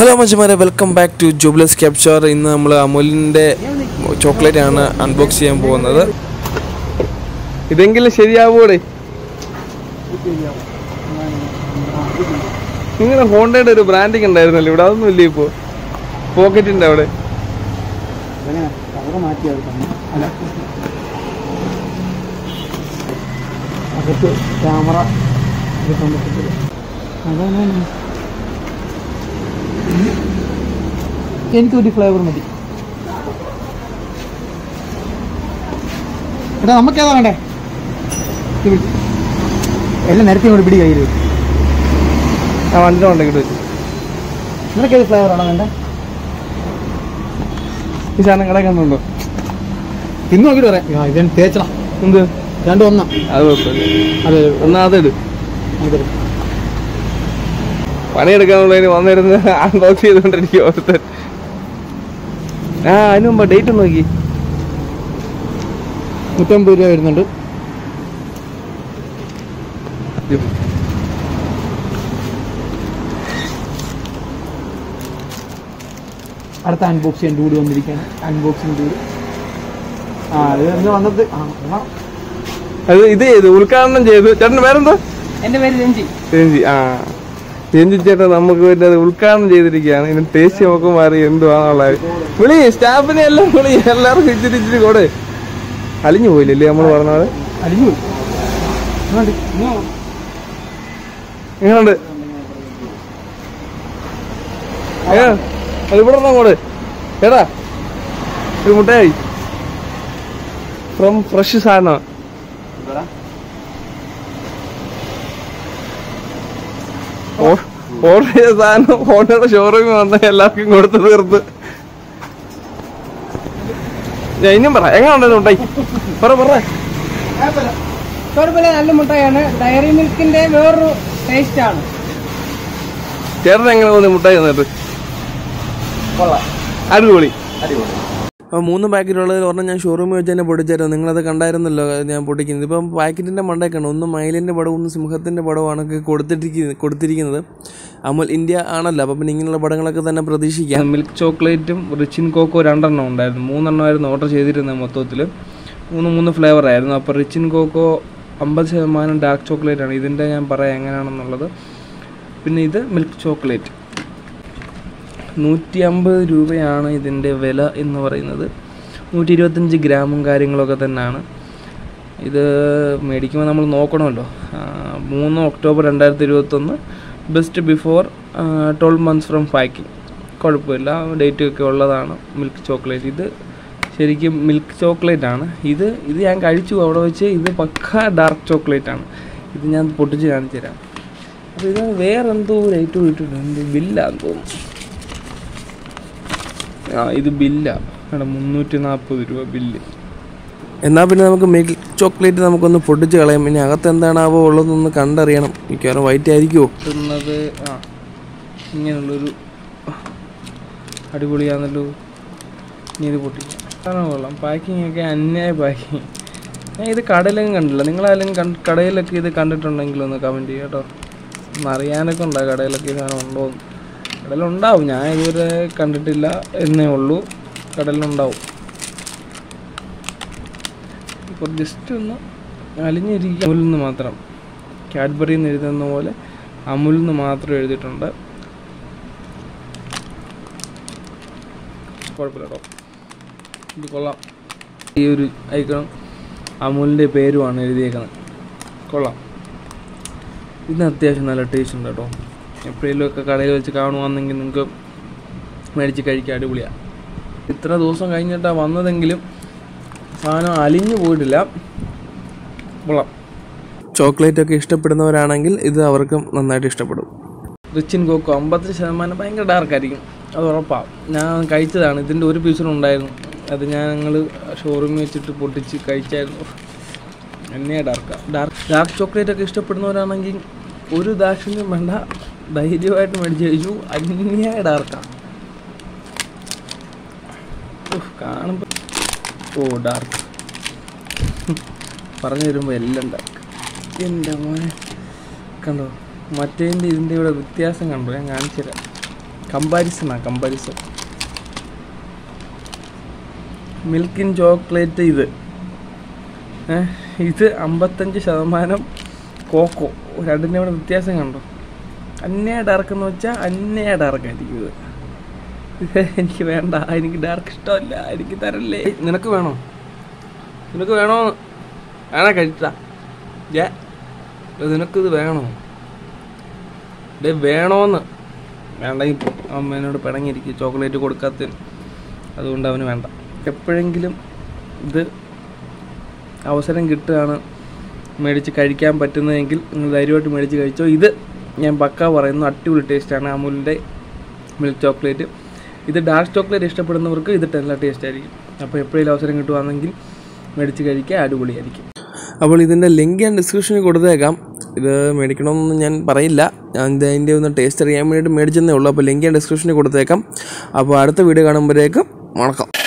Hello മച്ചുമാരെ welcome back to jobless capture ഇന്ന് നമ്മൾ അമുലിൻ്റെ ചോക്ലേറ്റ് ആണ് അൺബോക്സ് ചെയ്യാൻ പോകുന്നത് ഇതെങ്കിലും ശരിയാവൂടെ നിങ്ങളുടെ ഹോണ്ടയുടെ ഒരു ബ്രാൻഡിങ് ഉണ്ടായിരുന്നല്ലോ ഇവിടെ അതൊന്നും ഇല്ല ഇപ്പോൾ പോക്കറ്റിൻ്റെ അവിടെ അങ്ങനെ കവറ് മാറ്റി അത് തന്നെ അല്ല അകത്ത് ക്യാമറ ഇത് സംബന്ധിച്ചത് അതാണ് എനിക്കൊരു ഫ്ലേവർ മതി എടാ നമുക്കേതാ വേണ്ടേ ഇത് പിടി. എല്ലാം നിരത്തി ഇങ്ങോട്ട് പിടി കയ്യിൽ ആ വണ്ടി ഉണ്ടെങ്കിൽ വെച്ചു നിനക്ക് ഏത് ഫ്ലേവറാണോ വേണ്ടേ ഈ സാധനം കിടക്കുന്നുണ്ടോ തിന്നു നോക്കിയിട്ട് പറയാം ഇവൻ തേച്ചടാ എന്ത് രണ്ടും ഒന്നാ അത് കുഴപ്പമില്ല അതെ എന്നാ അതെടു അതെ പണിയെടുക്കാനുള്ളതിന് വന്നിരുന്ന് അൺബോക്സ് ചെയ്തുകൊണ്ടിരിക്കും ഓർത്തൻ ആ അതിന് മുമ്പ് ഡേറ്റ് നോക്കി നൂറ്റമ്പത് രൂപ വരുന്നുണ്ട് അടുത്ത അൺബോക്സ് ചെയ്യാൻ ഡൂഡ് വന്നിരിക്കുകയാണ് അൺബോക്സിങ് ഡൂഡ് ആ ഇത് ഇന്ന് വന്നത് ആ കൊള്ളാം. അത് ഇത് ചെയ്തു ഉദ്ഘാടനം ചെയ്തു ചേട്ടന് പേരെന്തോ എൻ്റെ പേര് രഞ്ജി രഞ്ജി ആ രഞ്ജി ചേട്ടൻ നമുക്ക് വേണ്ടി അത് ഉദ്ഘാടനം ചെയ്തിരിക്കുകയാണ് ഇതിന് ടേസ്റ്റ് നമുക്ക് മാറി എന്തുവാന്നുള്ളത് വിളി സ്റ്റാഫിനെ എല്ലാം വിളി എല്ലാവർക്കും ഇച്ചിരി ഇച്ചിരി കൂടെ അലിഞ്ഞു പോയില്ലേ നമ്മൾ പറഞ്ഞ പോലെ അലിഞ്ഞു പോയി. ഇങ്ങോട്ട്, ഇങ്ങോ. എങ്ങനെയുണ്ട് ഏ അത് ഇവിടെ അങ്ങോട്ട് ഏടാ ഒരു മുട്ടയായി ഫ്രം ഫ്രഷ് സാധനം ഓർഡർ ചെയ്ത സാധനം ഹോട്ടയുടെ ഷോറൂമിൽ വന്ന എല്ലാവർക്കും കൊടുത്ത് തീർത്ത് ഞാൻ ഇനിയും പറ എങ്ങനെ ഉണ്ടായിരുന്നു മുട്ടായി പറ പറ കുഴപ്പമില്ല നല്ല മുട്ടായാണ് ഡയറി മിൽക്കിന്റെ വേറൊരു ടേസ്റ്റ് ആണ് ചേട്ടൻ എങ്ങനെ തോന്നി മുട്ടായി തന്നിട്ട് അടിപൊളി അപ്പോൾ മൂന്ന് പാക്കറ്റുള്ളത് ഒരെണ്ണം ഞാൻ ഷോറൂമിൽ വെച്ച് തന്നെ പൊട്ടിച്ചായിരുന്നു നിങ്ങളത് കണ്ടായിരുന്നല്ലോ ഞാൻ പൊട്ടിക്കുന്നത് ഇപ്പം പാക്കറ്റിൻ്റെ മണ്ടയൊക്കെയാണ് ഒന്ന് മയിലിൻ്റെ പടവും ഒന്ന് സിംഹത്തിൻ്റെ പടവുമാണ് ഒക്കെ കൊടുത്തിരിക്കുന്നത് കൊടുത്തിരിക്കുന്നത് അമുൽ ഇന്ത്യ ആണല്ലോ അപ്പം പിന്നെ ഇങ്ങനെയുള്ള പടങ്ങളൊക്കെ തന്നെ പ്രതീക്ഷിക്കാം മിൽക്ക് ചോക്ലേറ്റും റിച്ചിൻ കോക്കോ രണ്ടെണ്ണം ഉണ്ടായിരുന്നു മൂന്നെണ്ണമായിരുന്നു ഓർഡർ ചെയ്തിരുന്നത് മൊത്തത്തിൽ മൂന്ന് മൂന്ന് ഫ്ലേവർ ആയിരുന്നു അപ്പോൾ റിച്ചിൻ കോക്കോ അമ്പത് ശതമാനം ഡാർക്ക് ചോക്ലേറ്റ് ആണ് ഇതിൻ്റെ ഞാൻ പറയാം എങ്ങനെയാണെന്നുള്ളത് പിന്നെ ഇത് മിൽക്ക് ചോക്ലേറ്റ് നൂറ്റി അമ്പത് രൂപയാണ് ഇതിൻ്റെ വില എന്ന് പറയുന്നത് നൂറ്റി ഇരുപത്തഞ്ച് ഗ്രാമും കാര്യങ്ങളൊക്കെ തന്നെയാണ് ഇത് മേടിക്കുമ്പോൾ നമ്മൾ നോക്കണമല്ലോ ആ, മൂന്ന് ഒക്ടോബർ രണ്ടായിരത്തി ഇരുപത്തൊന്ന് best before twelve months from packing കുഴപ്പമില്ല ഡേറ്റ് ഒക്കെ ഉള്ളതാണ് മിൽക്ക് ചോക്ലേറ്റ് ഇത് ശരിക്കും മിൽക്ക് ചോക്ലേറ്റ് ആണ് ഇത് ഇത് ഞാൻ കഴിച്ചു അവിടെ വെച്ച് ഇത് പക്ക ഡാർക്ക് ചോക്ലേറ്റ് ആണ് ഇത് ഞാൻ പൊട്ടിച്ച് കാണിച്ചു തരാം അപ്പോൾ ഇത് വേറെന്തോ ഒരു ഐറ്റം ഇട്ടിട്ടുണ്ട് എന്ത് ബില്ലാന്ന് തോന്നുന്നു ആ ഇത് ബില്ലാ എടാ മുന്നൂറ്റി നാൽപ്പത് രൂപ ബില്ല് എന്നാൽ പിന്നെ നമുക്ക് മിൽക്ക് ചോക്ലേറ്റ് നമുക്കൊന്ന് പൊട്ടിച്ച് കളയാം പിന്നെ അകത്ത് എന്താണാവോ ഉള്ളതെന്നൊന്ന് കണ്ടറിയണം മിക്കവാറും വൈറ്റ് ആയിരിക്കുമോ കിട്ടുന്നത് ആ ഇങ്ങനെയുള്ളൊരു അടിപൊളിയാണല്ലോ ഇനി ഇത് പൊട്ടിക്കാം കാണാൻ കൊള്ളാം പാക്കിംഗ് ഒക്കെ അന്യായ പാക്കിങ് ഞാൻ ഇത് കടയിലൊന്നും കണ്ടില്ല നിങ്ങളായാലും കണ്ട് കടയിലൊക്കെ ഇത് കണ്ടിട്ടുണ്ടെങ്കിൽ ഒന്ന് കമൻറ്റ് ചെയ്യുക കേട്ടോ ഒന്ന് അറിയാനൊക്കെ ഉണ്ടാകും കടയിലൊക്കെ ഈ സാധനം ഉണ്ടോ എന്ന് കടയിലുണ്ടാവും ഞാൻ ഇതുവരെ കണ്ടിട്ടില്ല എന്നേ ഉള്ളൂ കടയിലുണ്ടാവും ഇപ്പോൾ ജസ്റ്റ് ഒന്ന് അലിഞ്ഞിരിക്കുക അമുലിൽ നിന്ന് മാത്രം കാഡ്ബറിയിൽ നിന്ന് എഴുതുന്ന പോലെ അമുലിൽ നിന്ന് മാത്രം എഴുതിയിട്ടുണ്ട് കുഴപ്പമില്ല കേട്ടോ ഇത് കൊള്ളാം ഈ ഒരു ഐക്കണും അമുലിൻ്റെ പേരുമാണ് എഴുതിയേക്കുന്നത് കൊള്ളാം ഇതിന് അത്യാവശ്യം നല്ല ടേസ്റ്റ് ഉണ്ട് കേട്ടോ എപ്പോഴേലും ഒക്കെ കടയിൽ വെച്ച് കാണുവാണെങ്കിൽ നിങ്ങൾക്ക് മേടിച്ച് കഴിക്കാൻ അടിപൊളിയാണ് ഇത്ര ദിവസം കഴിഞ്ഞിട്ടാണ് വന്നതെങ്കിലും സാധനം അലിഞ്ഞു പോയിട്ടില്ല കൊള്ളാം ചോക്ലേറ്റ് ഒക്കെ ഇഷ്ടപ്പെടുന്നവരാണെങ്കിൽ ഇത് അവർക്കും നന്നായിട്ട് ഇഷ്ടപ്പെടും റിച്ചിൻ കോക്കോ അമ്പത് ശതമാനം ഭയങ്കര ഡാർക്കായിരിക്കും അത് ഉറപ്പാണ് ഞാൻ കഴിച്ചതാണ് ഇതിൻ്റെ ഒരു പീസിനും ഉണ്ടായിരുന്നു അത് ഞാൻ ഞങ്ങൾ ഷോറൂമിൽ വെച്ചിട്ട് പൊട്ടിച്ച് കഴിച്ചായിരുന്നു എന്നെ ഡാർക്കാണ് ഡാർക്ക് ഡാർക്ക് ചോക്ലേറ്റ് ഒക്കെ ഇഷ്ടപ്പെടുന്നവരാണെങ്കിൽ ഒരു ദാക്ഷിണ്യം വേണ്ട ധൈര്യമായിട്ട് മേടിച്ച് കഴിച്ചു അന്യായ ഡാർക്കാണ് കാണുമ്പോൾ ഓ ഡാർക്ക് പറഞ്ഞു തരുമ്പോൾ എല്ലാം ഡാർക്ക് എൻ്റെ മോനെ കണ്ടോ മറ്റേതിൻ്റെ ഇതിൻ്റെ ഇവിടെ വ്യത്യാസം കണ്ടോ ഞാൻ കാണിച്ചു തരാം കമ്പാരിസണാണ് കമ്പാരിസൺ മിൽക്കിൻ ചോക്ലേറ്റ് ഇത് ഏ, ഇത് അമ്പത്തഞ്ച് ശതമാനം കോക്കോ രണ്ടിൻ്റെ കൂടെ വ്യത്യാസം കണ്ടോ അന്നേ ഡാർക്ക് എന്ന് വെച്ചാൽ അന്നേ ഡാർക്കായിരിക്കും ഇത് ഇത് എനിക്ക് വേണ്ട എനിക്ക് ഡാർക്ക് ഇഷ്ടമല്ല എനിക്ക് തരല്ലേ നിനക്ക് വേണോ നിനക്ക് വേണോ വേണ കഴിച്ചാ ജേ നിനക്കിത് വേണോ ഡേ വേണോന്ന് വേണ്ടെങ്കിൽ പോ. അമ്മ എന്നോട് പിണങ്ങിയിരിക്കും ചോക്ലേറ്റ് കൊടുക്കാത്തതിന് അതുകൊണ്ട് അവന് വേണ്ട എപ്പോഴെങ്കിലും ഇത് അവസരം കിട്ടുകയാണ് മേടിച്ച് കഴിക്കാൻ പറ്റുന്നതെങ്കിൽ നിങ്ങൾ ധൈര്യമായിട്ട് മേടിച്ച് കഴിച്ചോ ഇത് ഞാൻ പക്ക പറയുന്നു അടിപൊളി ടേസ്റ്റാണ് അമൂലിൻ്റെ മിൽക്ക് ചോക്ലേറ്റ് ഇത് ഡാർക്ക് ചോക്ലേറ്റ് ഇഷ്ടപ്പെടുന്നവർക്ക് ഇത് നല്ല ടേസ്റ്റ് ആയിരിക്കും അപ്പോൾ എപ്പോഴെങ്കിലും അവസരം കിട്ടുവാണെങ്കിൽ മേടിച്ച് കഴിക്കുക അടിപൊളിയായിരിക്കും അപ്പോൾ ഇതിൻ്റെ ലിങ്ക് ഞാൻ ഡിസ്ക്രിപ്ഷനിൽ കൊടുത്തേക്കാം ഇത് മേടിക്കണമെന്നൊന്നും ഞാൻ പറയില്ല ഞാൻ ഇത് അതിൻ്റെ ഒന്ന് ടേസ്റ്റ് അറിയാൻ വേണ്ടിയിട്ട് മേടിച്ചെന്നേ ഉള്ളൂ അപ്പോൾ ലിങ്ക് ഞാൻ ഡിസ്ക്രിപ്ഷനിൽ കൊടുത്തേക്കാം അപ്പോൾ അടുത്ത വീഡിയോ കാണുമ്പോഴേക്കും വണക്കം